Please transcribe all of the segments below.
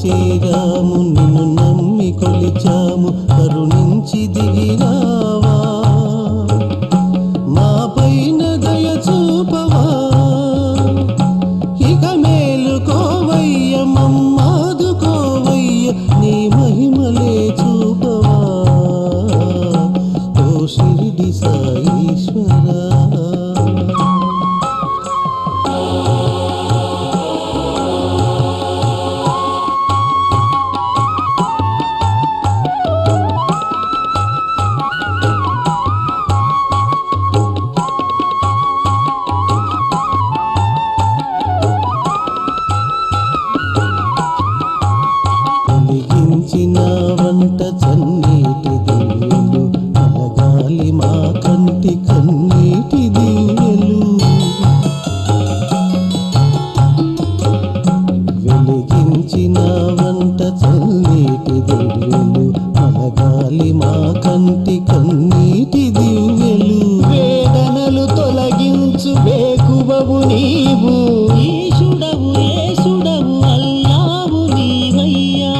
చేరాము నిన్ను నమ్మి కొలిచాము కరుణించి దిగిరావా మా పైన దయ చూపవా ఇక మేలుకోవయ్య మమ్మాదుకోవయ్య నీ మహిమలే చూపవా ఓ షిరిడి సాయిశ్వరా వెలిగించిన వంట చన్నీటి దివ్యలు అలగాలి మా కంటి కన్నీటి దివ్యలు వెలిగించిన వంట చన్నీటి దివ్యలు అలగాలి మా కంటి కన్నీటి దివ్యలు వేదనలు తొలగించు వేకువవు నీవు ఈశుడవు ఏసుడవు అల్లావు నీవయ్యా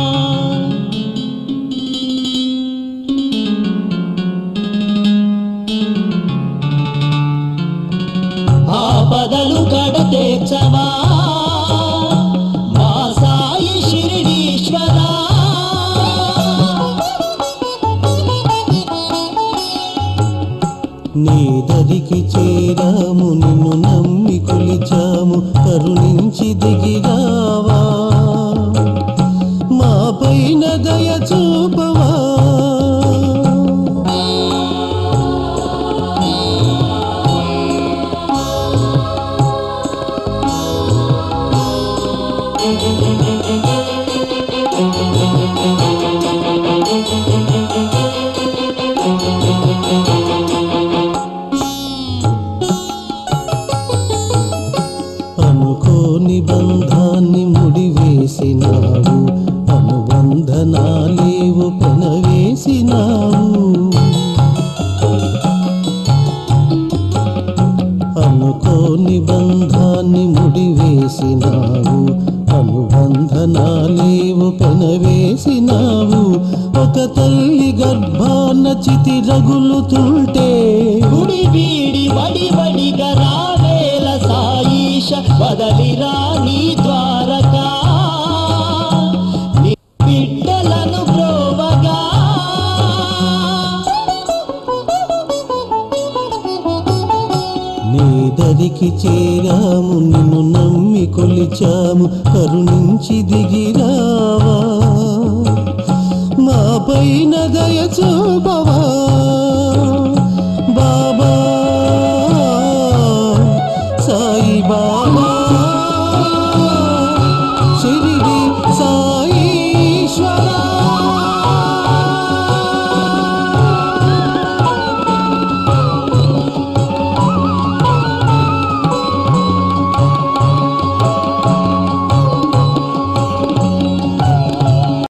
ఆపదలు కడతేర్చవా మా సాయి షిరిడీశ్వరా నీ దరికి చేరాము నిన్ను నమ్మి కొలిచాము కరుణించి దిగిరావా మా పైన దయ చూపవా అనుకోని బంధాన్ని ముడివేసినావు అనుబంధనాలేవు పెనవేసినావు అనుకోని బంధాన్ని ముడివేసినావు అనుబంధనాలేవు పెనవేసినావు ఒక తల్లి గర్భాన చితి రగులుతుంటే గుడి వీడి వడి వడిగా రావేల సాయిష వదలిరా నీ ద్వారకా నీ బిడ్డలను బ్రోవగా నీ దరికి చేరాము నిన్ను నమ్మి కొలిచాము కరుణించి దిగిరావా మా పైన దయ చూపవా